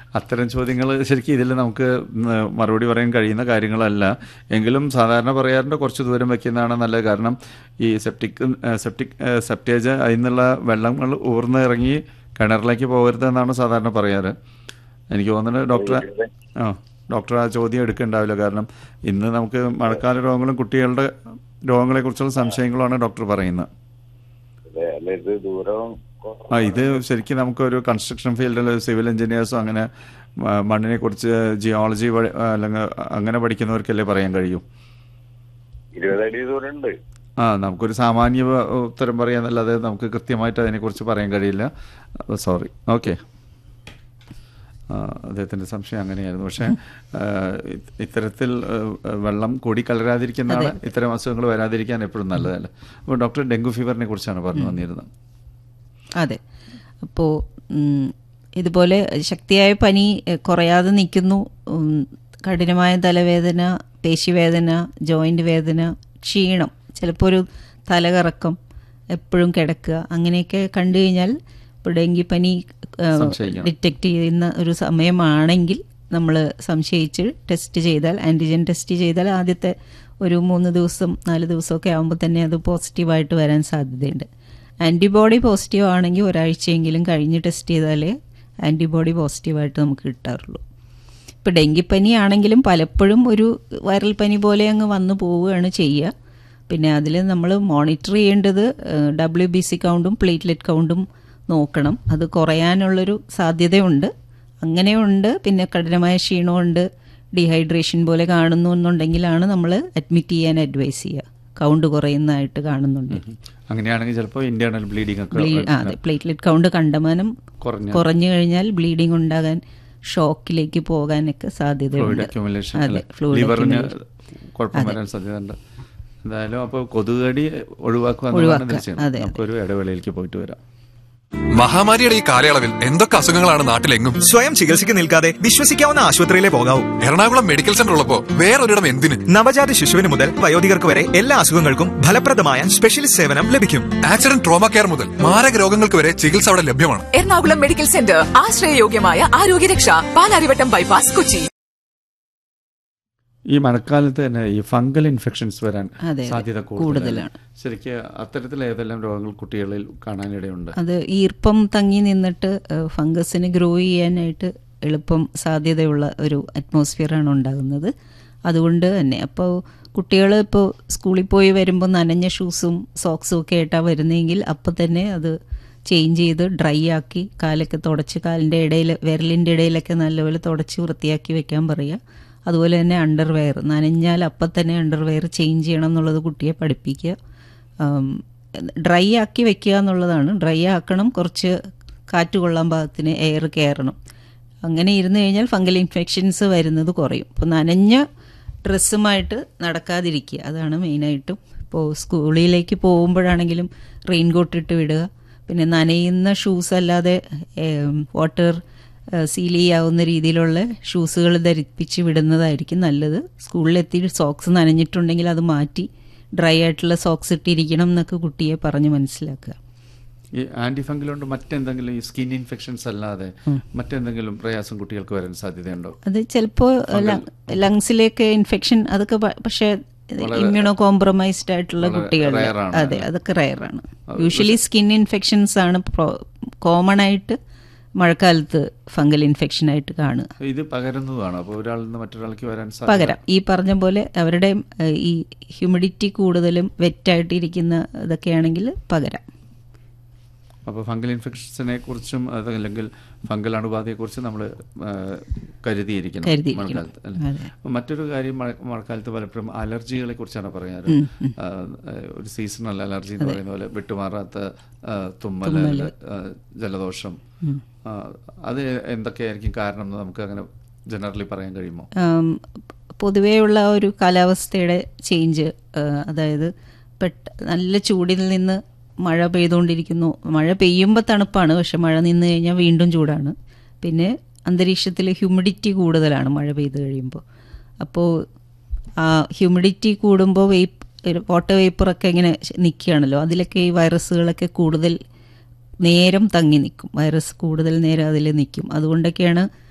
അത്തരം ചോദ്യങ്ങൾ ശരിക്കും ഇതിൽ നമുക്ക് ഉം, മറുപടി പറയാൻ കഴിയുന്ന കാര്യങ്ങളല്ല എങ്കിലും സാധാരണ പറയാറുണ്ട് കുറച്ച് ദൂരം വെക്കുന്നതാണ് നല്ലത് കാരണം ഈ സെപ്റ്റിക് സെപ്റ്റിക് സെപ്റ്റേജ് അതിൽ നിന്നുള്ള വെള്ളങ്ങൾ ഊർന്ന് ഇറങ്ങി കിണറിലേക്ക് പോകരുത് എന്നാണ് സാധാരണ പറയാറ് എനിക്ക് തോന്നുന്നത് ഡോക്ടർ ആ ഡോക്ടർ ആ ചോദ്യം എടുക്കണ്ടാവില്ല കാരണം ഇന്ന് നമുക്ക് മഴക്കാല രോഗങ്ങളും കുട്ടികളുടെ രോഗങ്ങളെക്കുറിച്ചുള്ള സംശയങ്ങളുമാണ് ഡോക്ടർ പറയുന്നത് അതെ അല്ല ഇത് ദൂരം കൊ- ആ ഇത് ശരിക്കും നമുക്കൊരു കൺസ്ട്രക്ഷൻ ഫീൽഡിൽ സിവിൽ എഞ്ചിനീയേഴ്സോ അങ്ങനെ മ- മണ്ണിനെ കുറിച്ച് ജിയോളജി അല്ലെങ്കിൽ അങ്ങനെ പഠിക്കുന്നവർക്കല്ലേ പറയാൻ കഴിയൂ ഇരുപത് അടി ദൂരം ഉണ്ട് ആ നമുക്കൊരു സാമാന്യ വ- ഉത്തരം പറയാന്നല്ലാതെ നമുക്ക് കൃത്യമായിട്ട് അതിനെക്കുറിച്ച് പറയാൻ കഴിയില്ല സോറി ഓക്കെ അദ്ദേഹത്തിൻ്റെ സംശയം അങ്ങനെയായിരുന്നു പക്ഷേ ആ, ഇ- ഇത്തരത്തിൽ ആ, വെള്ളം കൂടി കലരാതിരിക്കുന്നതാണ് ഇത്തരം അസുഖങ്ങൾ വരാതിരിക്കാൻ എപ്പോഴും നല്ലതല്ല അപ്പോൾ ഡോക്ടർ ഡെങ്കു ഫീവറിനെ കുറിച്ചാണ് പറഞ്ഞു വന്നിരുന്നത് അതെ അപ്പോൾ ഇതുപോലെ ശക്തിയായ പനി എഹ്, കുറയാതെ നിൽക്കുന്നു ഉം, കഠിനമായ തലവേദന പേശിവേദന ജോയിൻ്റ് വേദന ക്ഷീണം ചിലപ്പോൾ ഒരു തലകറക്കം എപ്പോഴും കിടക്കുക അങ്ങനെയൊക്കെ കണ്ടു കഴിഞ്ഞാൽ ഇപ്പോൾ ഡെങ്കിപ്പനി സംശയിക്കണം. ഡിറ്റക്റ്റ് ചെയ്യുന്ന ഒരു സമയമാണെങ്കിൽ നമ്മൾ സംശയിച്ച് ടെസ്റ്റ് ചെയ്താൽ ആൻറ്റിജൻ ടെസ്റ്റ് ചെയ്താൽ ആദ്യത്തെ ഒരു മൂന്ന് ദിവസം നാല് ദിവസമൊക്കെ ആകുമ്പോൾ തന്നെ അത് പോസിറ്റീവായിട്ട് വരാൻ സാധ്യതയുണ്ട് ആൻറ്റിബോഡി പോസിറ്റീവ് ആണെങ്കിൽ ഒരാഴ്ചയെങ്കിലും കഴിഞ്ഞ് ടെസ്റ്റ് ചെയ്താലേ ആൻറ്റിബോഡി പോസിറ്റീവായിട്ട് നമുക്ക് കിട്ടാറുള്ളൂ ഇപ്പോൾ ഡെങ്കിപ്പനി ആണെങ്കിലും പലപ്പോഴും ഒരു വൈറൽ പനി പോലെ അങ്ങ് വന്നു പോവുകയാണ് ചെയ്യുക പിന്നെ അതിൽ നമ്മൾ മോണിറ്റർ ചെയ്യേണ്ടത് ഡബ്ല്യു ബി സി കൗണ്ടും പ്ലേറ്റ്ലെറ്റ് കൗണ്ടും നോക്കണം അത് കുറയാനുള്ളൊരു സാധ്യതയുണ്ട് അങ്ങനെയുണ്ട് പിന്നെ കഠിനമായ ക്ഷീണമുണ്ട് ഡീഹൈഡ്രേഷൻ പോലെ കാണുന്നു എന്നുണ്ടെങ്കിലാണ് നമ്മൾ അഡ്മിറ്റ് ചെയ്യാൻ അഡ്വൈസ് ചെയ്യുക കൗണ്ട് കുറയുന്നതായിട്ട് കാണുന്നുണ്ട് അങ്ങനെയാണെങ്കിൽ ചിലപ്പോൾ ഇന്റേണൽ ബ്ലീഡിംഗ് ഒക്കെ ബ്ലീ- ആ, അതെ പ്ലേറ്റ്ലെറ്റ് കൗണ്ട് കണ്ടമാനം കുറഞ്ഞ കുറഞ്ഞു കഴിഞ്ഞാൽ ബ്ലീഡിംഗ് ഉണ്ടാകാൻ ഷോക്കിലേക്ക് പോകാനൊക്കെ ഫ്ലൂയിഡ് സാധ്യതയുണ്ട് അക്യുമുലേഷൻ അതെ ഫ്ലൂയിഡ് ലിവറിന് കുഴപ്പം വരാൻ സാധ്യതയുണ്ട് എന്തായാലും അപ്പോൾ കൊതുകടി ഒഴിവാക്കുക എന്നുള്ളതാണ് ഒഴിവാക്കുക. തീർച്ചയായും അതെ, അതെ. നമുക്കൊരു ഇടവേളയിലേക്ക് പോയിട്ട് വരാം മഹാമാരിയുടെ ഈ കാലയളവിൽ എന്തൊക്കെ അസുഖങ്ങളാണ് നാട്ടിലെങ്ങും സ്വയം ചികിത്സയ്ക്ക് നിൽക്കാതെ വിശ്വസിക്കാവുന്ന ആശുപത്രിയിലെ പോകാവൂ എറണാകുളം മെഡിക്കൽ സെന്റർ ഉള്ളപ്പോ വേറൊരിടം എന്തിന് നവജാത ശിശുവിന് മുതൽ വയോധികർക്ക് വരെ എല്ലാ അസുഖങ്ങൾക്കും ഫലപ്രദമായ സ്പെഷ്യലിസ്റ്റ് സേവനം ലഭിക്കും ആക്സിഡന്റ് ട്രോമ കെയർ മുതൽ മാരക രോഗങ്ങൾക്ക് വരെ ചികിത്സ അവിടെ ലഭ്യമാണ് എറണാകുളം മെഡിക്കൽ സെന്റർ ആശ്രയയോഗ്യമായ ആരോഗ്യരക്ഷ പാലാരിവട്ടം ബൈപ്പാസ് കൊച്ചി ഈ മഴക്കാലത്ത് തന്നെ ഈ ഫംഗൽ ഇൻഫെക്ഷൻസ് വരാൻ അതെ, സാധ്യത കൂടുതലാണ്. കൂടുതലാണ് ശരിക്ക് അത്തരത്തിൽ ഏതെല്ലാം രോഗങ്ങൾ കുട്ടികളിൽ കാണാനിടയുണ്ട് അത് ഈർപ്പം തങ്ങി നിന്നിട്ട് ഏഹ്, ഫംഗസിന് ഗ്രോ ചെയ്യാനായിട്ട് എളുപ്പം സാധ്യതയുള്ള ഒരു അറ്റ്മോസ്ഫിയറാണ് ഉണ്ടാകുന്നത് അതുകൊണ്ട് തന്നെ അപ്പോൾ കുട്ടികൾ ഇപ്പോൾ സ്കൂളിൽ പോയി വരുമ്പോൾ നനഞ്ഞ ഷൂസും സോക്സും ഒക്കെ ആയിട്ടാണ് വരുന്നതെങ്കിൽ അപ്പം തന്നെ അത് ചേഞ്ച് ചെയ്ത് ഡ്രൈ ആക്കി കാലൊക്കെ തുടച്ച് കാലിൻ്റെ ഇടയിൽ വിരലിൻ്റെ ഇടയിലൊക്കെ നല്ലപോലെ തുടച്ച് വൃത്തിയാക്കി വെക്കാൻ പറയുക അതുപോലെ തന്നെ അണ്ടർവെയർ നനഞ്ഞാൽ അപ്പം തന്നെ അണ്ടർവെയർ ചേഞ്ച് ചെയ്യണം എന്നുള്ളത് കുട്ടിയെ പഠിപ്പിക്കുക ഡ്രൈ ആക്കി വെക്കുക എന്നുള്ളതാണ് ഡ്രൈ ആക്കണം കുറച്ച് കാറ്റ് കൊള്ളാൻ പാകത്തിന് എയർ കയറണം അങ്ങനെ ഇരുന്ന് കഴിഞ്ഞാൽ ഫംഗൽ ഇൻഫെക്ഷൻസ് വരുന്നത് കുറയും ഇപ്പോൾ നനഞ്ഞ ഡ്രസ്സുമായിട്ട് നടക്കാതിരിക്കുക അതാണ് മെയിനായിട്ടും ഇപ്പോൾ സ്കൂളിലേക്ക് പോകുമ്പോഴാണെങ്കിലും റെയിൻ കോട്ട് ഇട്ട് വിടുക പിന്നെ നനയുന്ന ഷൂസ് അല്ലാതെ വാട്ടർ സീൽ ചെയ്യാവുന്ന രീതിയിലുള്ള ഷൂസുകൾ ധരിപ്പിച്ച് വിടുന്നതായിരിക്കും നല്ലത് സ്കൂളിലെത്തി സോക്സ് നനഞ്ഞിട്ടുണ്ടെങ്കിൽ അത് മാറ്റി ഡ്രൈ ആയിട്ടുള്ള സോക്സ് ഇട്ടിരിക്കണം എന്നൊക്കെ കുട്ടിയെ പറഞ്ഞ് മനസ്സിലാക്കുക ഈ ആന്റി ഫംഗൽ കൊണ്ട് മറ്റെന്തെങ്കിലും ഈ സ്കിൻ ഇൻഫെക്ഷൻസ് അല്ലാതെ മറ്റെന്തെങ്കിലും പ്രയാസം കുട്ടികൾക്ക് വരാൻ സാധ്യതയുണ്ടോ അത് ചിലപ്പോൾ ലങ്സിലേക്ക് ഇൻഫെക്ഷൻ അതൊക്കെ പ- പക്ഷേ ഇമ്മ്യൂണോ കോംപ്രമൈസ്ഡ് ആയിട്ടുള്ള വളരെ കുട്ടികൾ rare ആണ് അതെ അതൊക്കെ റയറാണ് യൂഷ്വലി സ്കിൻ ഇൻഫെക്ഷൻസ് ആണ് കോമൺ ആയിട്ട് മഴക്കാലത്ത് ഫംഗൽ ഇൻഫെക്ഷൻ ആയിട്ട് കാണുക ഇത് പകരുന്നതാണ് അപ്പോൾ ഒരാളിൽ നിന്ന് മറ്റൊരാൾക്ക് വരാൻ സാധ്യത പകരം ഈ പറഞ്ഞ പോലെ അവരുടെ ഏഹ്, ഈ ഹ്യൂമിഡിറ്റി കൂടുതലും വെറ്റായിട്ടിരിക്കുന്ന ഇതൊക്കെയാണെങ്കിൽ പകരം അപ്പോൾ ഫംഗൽ ഇൻഫെക്ഷൻസിനെ കുറിച്ചും അതല്ലെങ്കിൽ ഫംഗൽ അണുബാധയെക്കുറിച്ചും നമ്മൾ കരുതിയിരിക്കണം കരുതിയിരിക്കണം. മഴക്കാലത്ത് അല്ലേ? അതെ. മറ്റൊരു കാര്യം മഴ- മഴക്കാലത്ത് പലപ്പോഴും അലർജികളെ കുറിച്ചാണ് പറയാറ് ആ, ഒരു സീസണൽ അലർജി എന്ന് പറയുന്ന പോലെ വിട്ടുമാറാത്ത ആ, തുമ്മൽ ആ, ജലദോഷം ആ, അത് എന്തൊക്കെയായിരിക്കും കാരണം എന്ന് നമുക്ക് അങ്ങനെ ജനറലി പറയാൻ കഴിയുമോ ആം, പൊതുവെയുള്ള ഒരു കാലാവസ്ഥയുടെ ചേഞ്ച് അതായത് പെട്ട നല്ല ചൂടിൽ നിന്ന് മഴ പെയ്തുകൊണ്ടിരിക്കുന്നു മഴ പെയ്യുമ്പോൾ തണുപ്പാണ് പക്ഷെ മഴ നിന്ന് കഴിഞ്ഞാൽ വീണ്ടും ചൂടാണ് പിന്നെ അന്തരീക്ഷത്തിൽ ഹ്യൂമിഡിറ്റി കൂടുതലാണ് മഴ പെയ്ത് കഴിയുമ്പോൾ അപ്പോൾ ആ ഹ്യൂമിഡിറ്റി കൂടുമ്പോൾ വെയ്പ്പ് വാട്ടർ വേപ്പറൊക്കെ ഇങ്ങനെ നിൽക്കുകയാണല്ലോ അതിലൊക്കെ ഈ വൈറസുകളൊക്കെ കൂടുതൽ നേരം തങ്ങി നിൽക്കും വൈറസ് കൂടുതൽ നേരം അതിൽ നിൽക്കും അതുകൊണ്ടൊക്കെയാണ്